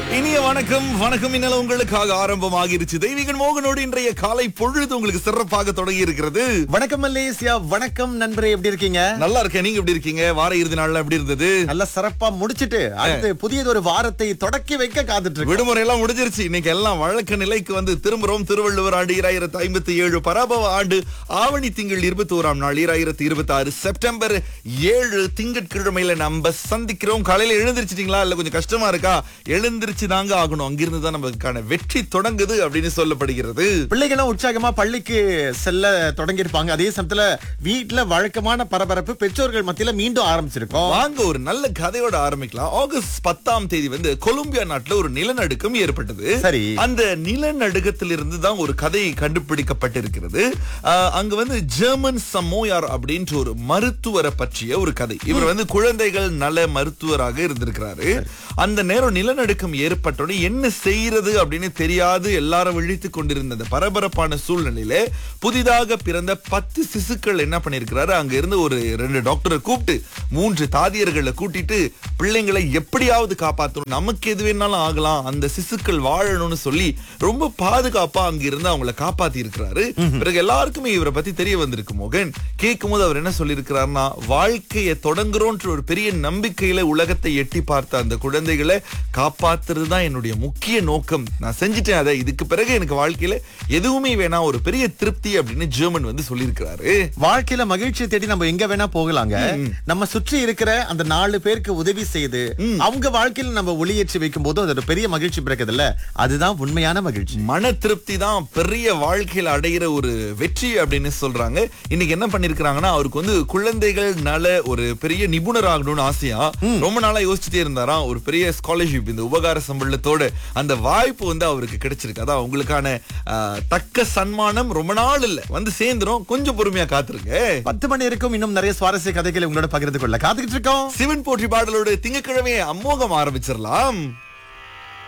இனிய வணக்கம் வணக்கம் இன்னல உங்களுக்காக ஆரம்பமாகிருச்சு தெய்வீகன் மோகனோடு இன்றைய காலை பொழுது உங்களுக்கு சிறப்பாக தொடங்கி இருக்கிறது வணக்கம் மல்லேசியா வணக்கம் நண்பரே எப்படி இருக்கீங்க நல்லா இருக்கேன் நீங்க எப்படி இருக்கீங்க வார இறுதி நாள்ல எப்படி இருந்தது நல்லா சிறப்பா முடிச்சிட்டு அடுத்து புதியது ஒரு வாரத்தை தொடக்கி வைக்க காத்துட்டு இருக்கு விடுமுறை எல்லாம் முடிஞ்சிருச்சு இன்னைக்கு எல்லாம் வழக்க நிலைக்கு வந்து திரும்புறோம் திருவள்ளுவர் ஆண்டு ஈராயிரத்தி ஐம்பத்தி ஏழு பராபவ ஆண்டு ஆவணி திங்கள் இருபத்தி ஓராம் நாள் ஈராயிரத்தி இருபத்தி ஆறு செப்டம்பர் ஏழு திங்கட்கிழமையில நம்ம சந்திக்கிறோம் காலையில எழுந்திருச்சிட்டீங்களா இல்ல கொஞ்சம் கஷ்டமா இருக்கா எழுந்திருச்சு தாங்க ஆகணும் அங்கிருந்து தான் நமக்கான வெற்றி தொடங்குது அப்படின்னு சொல்லப்படுகிறது பிள்ளைகளும் உற்சாகமா பள்ளிக்கு செல்ல தொடங்கி இருப்பாங்க அதே சமயத்துல வீட்டுல வழக்கமான பரபரப்பு பெற்றோர்கள் மத்தியில மீண்டும் ஆரம்பிச்சிருக்கோம் வாங்க ஒரு நல்ல கதையோட ஆரம்பிக்கலாம் ஆகஸ்ட் பத்தாம் தேதி வந்து கொலம்பியா நாட்டுல ஒரு நிலநடுக்கம் ஏற்பட்டது சரி. அந்த நிலநடுக்கத்திலிருந்து தான் ஒரு கதை கண்டுபிடிக்கப்பட்டிருக்கிறது ஆஹ், அங்க வந்து ஜெர்மன் சமோயார் அப்படின்ற ஒரு மருத்துவரை பற்றிய ஒரு கதை இவர் வந்து குழந்தைகள் நல மருத்துவராக இருந்திருக்கிறாரு அந்த நேரம் நிலநடுக்கம் ஏற்பட்டோட என்ன செய்யறது அப்படின்னு தெரியாது எல்லாரும் விழித்துக் கொண்டிருந்த அந்த பரபரப்பான சூழ்நிலையில புதிதாக பிறந்த பத்து சிசுக்கள் என்ன பண்ணிருக்கிறாரு அங்க இருந்து ஒரு ரெண்டு டாக்டரை கூப்பிட்டு மூன்று தாதியர்களை கூட்டிட்டு பிள்ளைங்களை எப்படியாவது காப்பாத்தணும் நமக்கு எது வேணாலும் ஆகலாம் அந்த சிசுக்கள் வாழணும்னு சொல்லி ரொம்ப பாதுகாப்பா அங்க இருந்து அவங்கள காப்பாத்தி இருக்கிறாரு பிறகு எல்லாருக்குமே இவரை பத்தி தெரிய வந்திருக்கு மோகன் கேட்கும் போது அவர் என்ன சொல்லியிருக்கிறாருன்னா வாழ்க்கையை தொடங்குறோன்ற ஒரு பெரிய நம்பிக்கையில உலகத்தை எட்டி பார்த்த அந்த குழந்தைகளை காப்பாத்துறது தான் என்னுடைய முக்கிய நோக்கம் நான் செஞ்சுட்டேன் அதை இதுக்கு பிறகு எனக்கு வாழ்க்கையில எதுவுமே வேணாம் ஒரு பெரிய திருப்தி அப்படின்னு ஜெர்மன் வந்து சொல்லியிருக்கிறாரு வாழ்க்கையில மகிழ்ச்சியை தேடி நம்ம எங்க வேணா போகலாங்க நம்ம சுற்றி இருக்கிற அந்த நாலு பேருக்கு உதவி செய்து அவங்க வாழ்க்கையில நம்ம ஒளியேற்றி வைக்கும் போது அது ஒரு பெரிய மகிழ்ச்சி பிறக்குதுல்ல அதுதான் உண்மையான மகிழ்ச்சி மன திருப்தி தான் பெரிய வாழ்க்கையில அடையிற ஒரு வெற்றி அப்படின்னு சொல்றாங்க இன்னைக்கு என்ன பண்ணிருக்காங்கன்னா அவருக்கு வந்து குழந்தைகள் நல ஒரு பெரிய நிபுணர் ஆகணும்னு ஆசையா ரொம்ப நாளா யோசிச்சுட்டே இருந்தாராம் ஒரு பெரிய ஸ்காலர்ஷிப் இந்த உபகார சம்பளத்தோட அந்த வாய்ப்பு வந்து அவருக்கு கிடைச்சிருக்கு அதான் உங்களுக்கான ஆஹ், தக்க சன்மானம் ரொம்ப நாள் இல்ல வந்து சேர்ந்துரும் கொஞ்சம் பொறுமையா காத்துருங்க பத்து மணி இருக்கும் இன்னும் நிறைய சுவாரஸ்ய கதைகளை உங்களோட பகிர்ந்து கொள்ள காத்துக்கிட்டு இருக்கோம் சிவன் போற்றி பாடலோட திங்கக்கிழமையை அம்மோகம் ஆரம்பிச்சிடலாம்